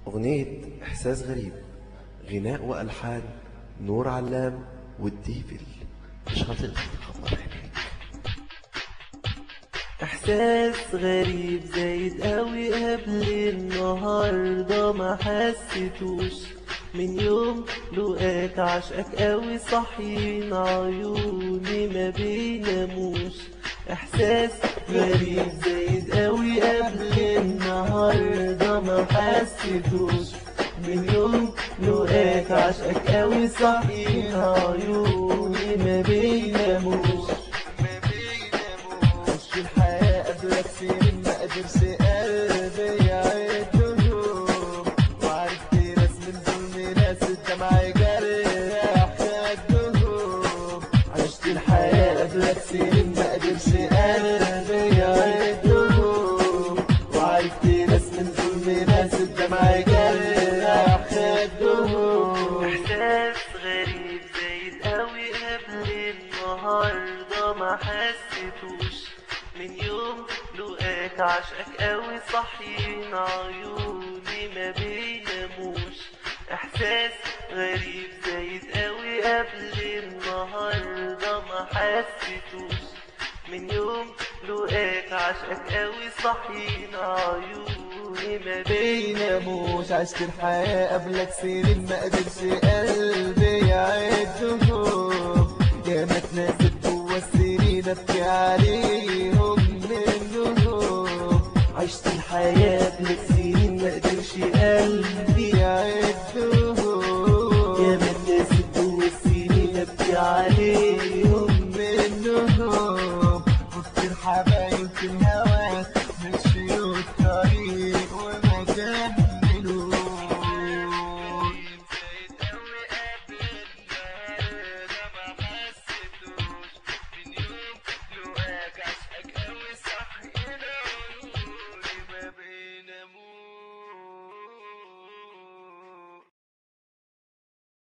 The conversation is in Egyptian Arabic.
أغنية إحساس غريب غناء وألحان نور علام والديفل مش هتقدر تخبر عينيك احساس غريب زايد قوي قبل النهارده ما حسيتوش من يوم لقاك عشقك قوي صاحيين عيوني ما بيناموش احساس غريب زايد قوي قبل النهارده ما حسيتوش من يوم لقاك عشقك قوي صاحيين عيوني ما بيناموش عشت الحياة قبلك سنين ما قدرش قلبي يعدهم وعرفت ناس من ظلم ناس الدمع جرح خدهم عشت الحياة قبلك سنين ما قدرش قلبي يعدهم وعرفت ناس من ظلم ناس الدمع جرح خدهم احساس غريب زايد قوي قبل النهارده ما حسيتوش من يوم لقاك عشقك قوي صاحيين عيوني ما بيناموش احساس غريب زايد قوي قبل النهارده ما حسيتوش من يوم لقاك عشقك قوي صاحيين عيوني ما بيناموش عشت الحياة قبلك سنين ما قدرش قلبي يعدهم يا ما تناسب جوا السنين ابكي عليهم منهم عشت الحياة بلك سنين ما قدرش قلبي يعدهم